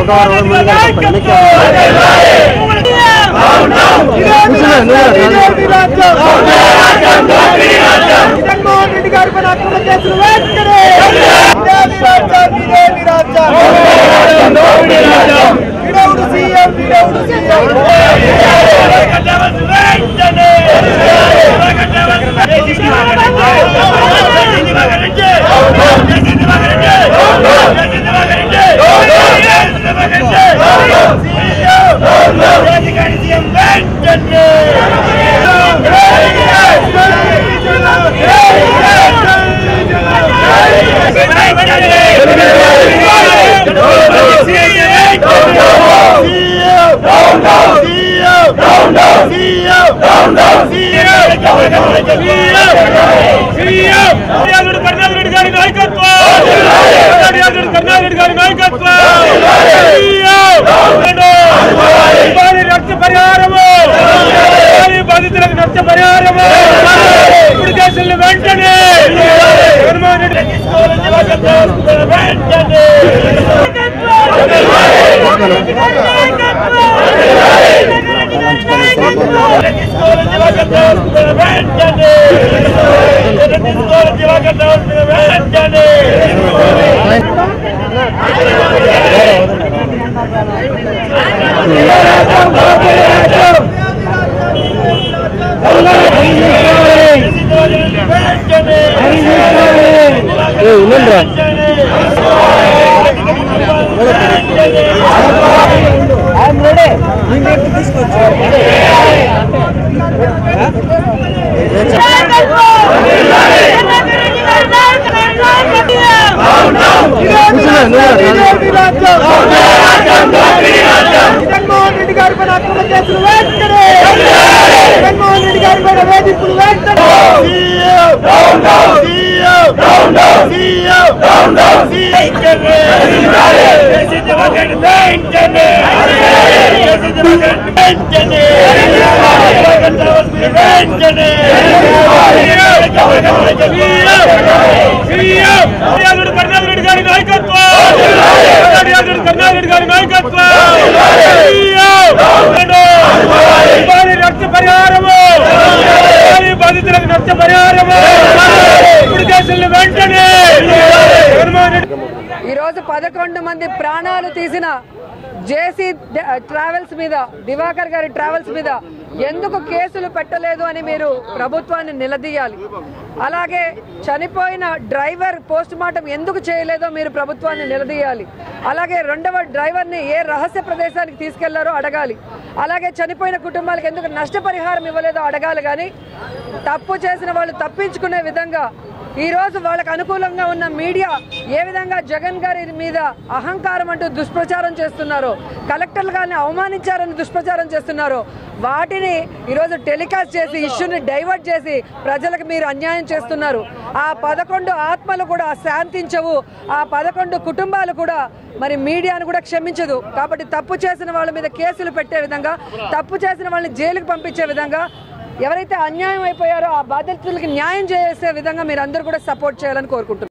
ఒక వారం ముందుగా చెప్పండి మీకు జగన్మోహన్ రెడ్డి గారి పైన అక్రమ కేసులు వెంటనే ఇదేమి రాజ్యం, ఇదేమి రాజ్యం? వీడెవడు సీఎం, వీడెవడు సీఎం? కర్ణారెడ్డి గారి నాయకత్వం కర్ణారెడ్డి గారి నాయకత్వం వారి రక్త పరిహారము వారి బాధితులకు నష్ట పరిహారము ఇప్పుడు కేసులు వెంటనే జగన్మోహన్ రెడ్డి వెంటనే ఇదేమి రాజ్యం? జగన్మోహన్ రెడ్డి గారి పైన అక్రమ కేసులు వెంటనే జగన్మోహన్ రెడ్డి గారి పైన వేధింపులు వెంటనే కర్ణారెడ్డి గారి నాయకత్వం కర్ణారెడ్డి గారి నాయకత్వం వారి రక్త పరిహారము వారి బాధితులకు నష్ట పరిహారము ఇప్పుడు కేసులు వెంటనే జగన్మోహన్ రెడ్డి ఈరోజు పదకొండు మంది ప్రాణాలు తీసిన జేసీ ట్రావెల్స్ మీద దివాకర్ గారి ట్రావెల్స్ మీద ఎందుకు కేసులు పెట్టలేదు అని మీరు ప్రభుత్వాన్ని నిలదీయాలి అలాగే చనిపోయిన డ్రైవర్ పోస్ట్ మార్టం ఎందుకు చేయలేదో మీరు ప్రభుత్వాన్ని నిలదీయాలి అలాగే రెండవ డ్రైవర్ని ఏ రహస్య ప్రదేశానికి తీసుకెళ్లారో అడగాలి అలాగే చనిపోయిన కుటుంబాలకు ఎందుకు నష్టపరిహారం ఇవ్వలేదో అడగాలి కానీ తప్పు చేసిన వాళ్ళు తప్పించుకునే విధంగా ఈ రోజు వాళ్ళకు అనుకూలంగా ఉన్న మీడియా ఏ విధంగా జగన్ గారి మీద అహంకారం అంటూ దుష్ప్రచారం చేస్తున్నారో కలెక్టర్లు గారిని అవమానించారని దుష్ప్రచారం చేస్తున్నారో వాటిని ఈరోజు టెలికాస్ట్ చేసి ఇష్యూని డైవర్ట్ చేసి ప్రజలకు మీరు అన్యాయం చేస్తున్నారు ఆ పదకొండు ఆత్మలు కూడా శాంతించవు ఆ పదకొండు కుటుంబాలు కూడా మరి మీడియాను కూడా క్షమించదు కాబట్టి తప్పు చేసిన వాళ్ళ మీద కేసులు పెట్టే విధంగా తప్పు చేసిన వాళ్ళని జైలుకు పంపించే విధంగా ఎవరైతే అన్యాయం అయిపోయారో ఆ బాధితులకి న్యాయం చేసే విధంగా మీరు అందరూ కూడా సపోర్ట్ చేయాలని కోరుకుంటున్నారు